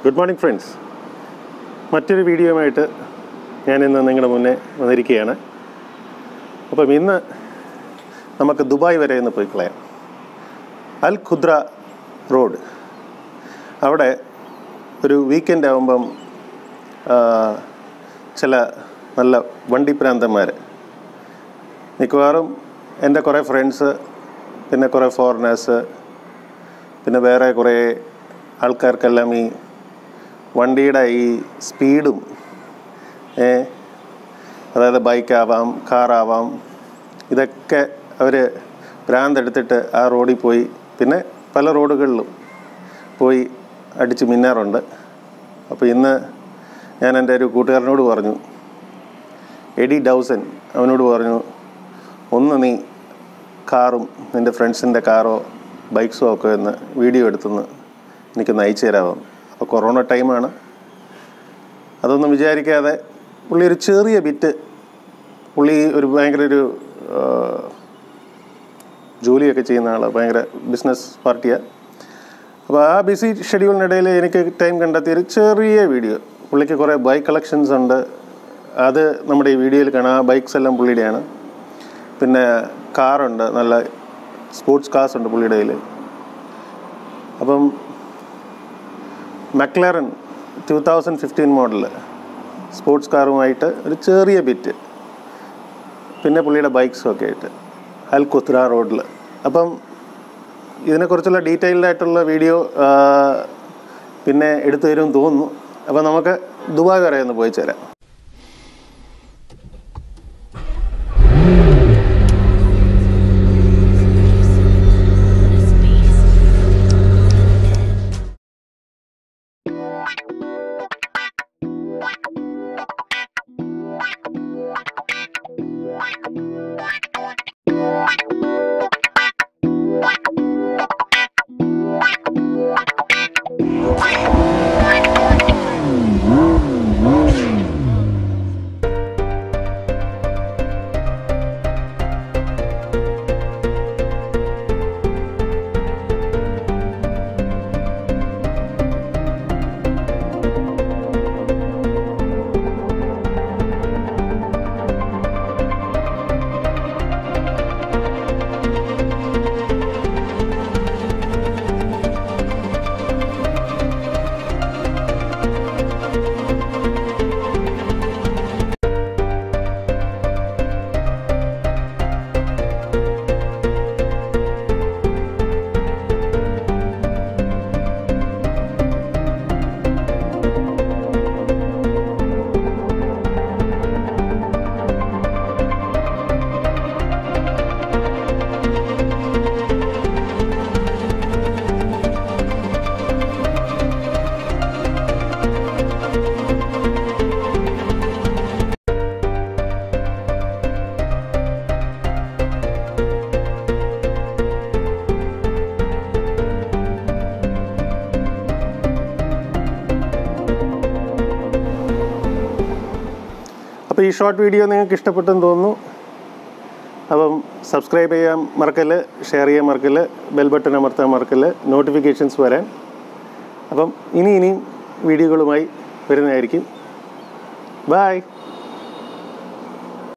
good morning friends മറ്റൊരു വീഡിയോയുമായിട്ട് ഞാനിന്ന് നിങ്ങളുടെ മുന്നേ വന്നിരിക്കുകയാണ് അപ്പം ഇന്ന് നമുക്ക് ദുബായ് വരെ ഒന്ന് പോയി കളയാം അൽ ഖുദ്ര റോഡ് അവിടെ ഒരു വീക്കെൻഡ് ആകുമ്പം ആ, ചില നല്ല വണ്ടിപ്രാന്തന്മാർ മിക്കവാറും എൻ്റെ കുറേ ഫ്രണ്ട്സ് പിന്നെ കുറേ ഫോറിനേഴ്സ് പിന്നെ വേറെ കുറേ ആൾക്കാർക്കെല്ലാം ഈ വണ്ടിയുടെ ഈ സ്പീഡും ഏ അതായത് ബൈക്കാവാം കാറാവാം ഇതൊക്കെ അവർ ഭ്രാന്തെടുത്തിട്ട് ആ റോഡിൽ പോയി പിന്നെ പല റോഡുകളിലും പോയി അടിച്ച് മിന്നാറുണ്ട് അപ്പോൾ ഇന്ന് ഞാൻ എൻ്റെ ഒരു കൂട്ടുകാരനോട് പറഞ്ഞു എഡി ഡൗസൻ അവനോട് പറഞ്ഞു ഒന്ന് നീ കാറും നിൻ്റെ ഫ്രണ്ട്സിൻ്റെ കാറോ ബൈക്സോ ഒക്കെ ഒന്ന് വീഡിയോ എടുത്തൊന്ന് എനിക്കൊന്ന് അയച്ചു തരാമോ അപ്പോൾ കൊറോണ ടൈമാണ് അതൊന്നും വിചാരിക്കാതെ പുള്ളി ഒരു ചെറിയ ബിറ്റ് പുള്ളി ഒരു ഭയങ്കര ഒരു ആ, ജോലിയൊക്കെ ചെയ്യുന്ന ആൾ ഭയങ്കര ബിസിനസ് പാർട്ടിയാണ് അപ്പോൾ ആ ബിസി ഷെഡ്യൂളിനിടയിൽ എനിക്ക് ടൈം കണ്ടെത്തിയ ഒരു ചെറിയ വീഡിയോ പുള്ളിക്ക് കുറേ ബൈക്ക് കളക്ഷൻസ് ഉണ്ട് അത് നമ്മുടെ ഈ വീഡിയോയിൽ കാണാം ആ ബൈക്സ് എല്ലാം പുള്ളിയുടെയാണ് പിന്നെ കാറുണ്ട് നല്ല സ്പോർട്സ് കാർസ് ഉണ്ട് പുള്ളിയുടെ കയ്യിൽ അപ്പം McLaren two thousand fifteen model sports കാറുമായിട്ട് ഒരു ചെറിയ ബിറ്റ് പിന്നെ പുള്ളിയുടെ ബൈക്സും ഒക്കെ ആയിട്ട് അൽ കുത്ര റോഡിൽ അപ്പം ഇതിനെക്കുറിച്ചുള്ള ഡീറ്റെയിൽഡ് ആയിട്ടുള്ള വീഡിയോ ആ, പിന്നെ എടുത്തു തരുമെന്ന് തോന്നുന്നു അപ്പം നമുക്ക് ദുബായ് വരെ ഒന്ന് പോയി ചേരാം അപ്പോൾ ഈ ഷോർട്ട് വീഡിയോ നിങ്ങൾക്ക് ഇഷ്ടപ്പെട്ടെന്ന് തോന്നുന്നു അപ്പം സബ്സ്ക്രൈബ് ചെയ്യാൻ മറക്കല് ഷെയർ ചെയ്യാൻ മറക്കല് ബെൽ ബട്ടൺ അമർത്താൻ മറക്കല് നോട്ടിഫിക്കേഷൻസ് വരാൻ അപ്പം ഇനി ഇനിയും വീഡിയോകളുമായി വരുന്നതായിരിക്കും ബായ്